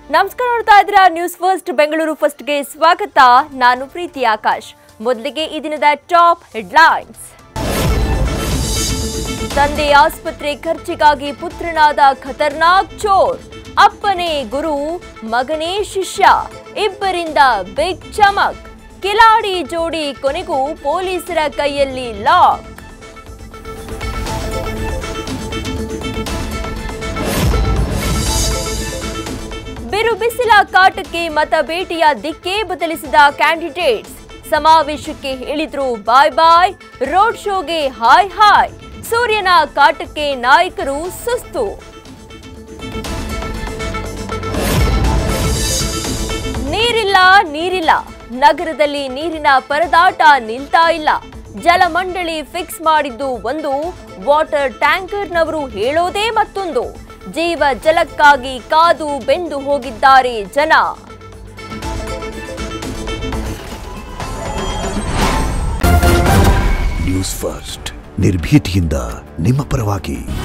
ನಮಸ್ಕಾರ ನೋಡ್ತಾ ಇದ್ದೀರಾ ನ್ಯೂಸ್ ಫಸ್ಟ್ ಬೆಂಗಳೂರು ಫಸ್ಟ್ಗೆ ಸ್ವಾಗತ ನಾನು ಪ್ರೀತಿ ಆಕಾಶ್ ಮೊದಲಿಗೆ ಈ ದಿನದ ಟಾಪ್ ಹೆಡ್ಲೈನ್ಸ್ ತಂದೆ ಆಸ್ಪತ್ರೆ ಖರ್ಚಿಗಾಗಿ ಪುತ್ರನಾದ ಖತರ್ನಾಕ್ ಚೋರ್ ಅಪ್ಪನೇ ಗುರು ಮಗನೇ ಶಿಷ್ಯ ಇಬ್ಬರಿಂದ ಬಿಗ್ ಚಮಕ್ ಕಿಲಾಡಿ ಜೋಡಿ ಕೊನೆಗೂ ಪೊಲೀಸರ ಕೈಯಲ್ಲಿ ಲಾಕ್ ಬಿರು ಬಿಸಿಲ ಕಾಟಕ್ಕೆ ಮತ ಭೇಟಿಯ ದಿಕ್ಕೇ ಬದಲಿಸಿದ ಕ್ಯಾಂಡಿಡೇಟ್ಸ್ ಸಮಾವೇಶಕ್ಕೆ ಹೇಳಿದ್ರು ಬಾಯ್ ಬಾಯ್ ರೋಡ್ ಶೋಗೆ ಹಾಯ್ ಹಾಯ್ ಸೂರ್ಯನ ಕಾಟಕ್ಕೆ ನಾಯಕರು ಸುಸ್ತು ನೀರಿಲ್ಲ ನೀರಿಲ್ಲ ನಗರದಲ್ಲಿ ನೀರಿನ ಪರದಾಟ ನಿಲ್ತಾ ಇಲ್ಲ ಜಲಮಂಡಳಿ ಫಿಕ್ಸ್ ಮಾಡಿದ್ದು ಒಂದು ವಾಟರ್ ಟ್ಯಾಂಕರ್ನವರು ಹೇಳೋದೇ ಮತ್ತೊಂದು ಜೀವ ಜಲಕ್ಕಾಗಿ ಕಾದು ಬೆಂದು ಹೋಗಿದ್ದಾರೆ ಜನ ನ್ಯೂಸ್ ಫಸ್ಟ್ ನಿರ್ಭೀತಿಯಿಂದ ನಿಮ್ಮ ಪರವಾಗಿ